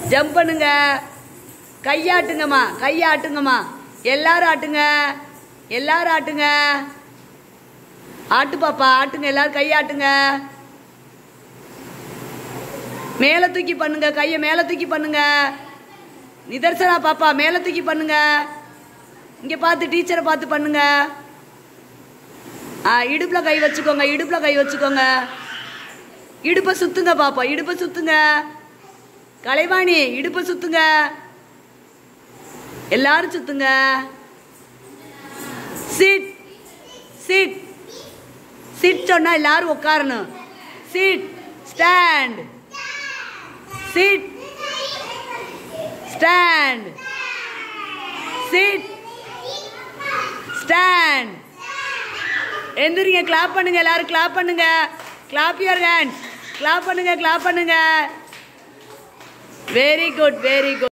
jump பண்ணுங்க கையாட்டுங்கம்மா கையாட்டுங்கம்மா எல்லாரும் ஆட்டுங்க எல்லாரும் ஆட்டுங்க ஆட்டு பாப்பா ஆட்டுங்க எல்லாரும் கையாட்டுங்க மேலே தூக்கி பண்ணுங்க கையை மேலே தூக்கி பண்ணுங்க நிதர்சனா பாப்பா மேலே தூக்கி பண்ணுங்க இங்கே பார்த்து டீச்சரை பார்த்து பண்ணுங்க ஆ இடுப்பில் கை வச்சுக்கோங்க இடுப்பில் கை வச்சுக்கோங்க இடுப்பை சுத்துங்க பாப்பா இடுப்பை சுத்துங்க கலைவாணி இடுப்பை சுத்துங்க எல்லாரும் சுத்துங்க சிட் சிட் சிட் சொன்னா எல்லாரும் உட்காரணும் sit stand sit stand sit stand எந்திரிங்க கிளாப் பண்ணுங்க எல்லாரும் கிளாப் பண்ணுங்க கிளாப் யுவர் ஹேண்ட் கிளாப் பண்ணுங்க கிளாப் பண்ணுங்க வெரி குட் வெரி குட்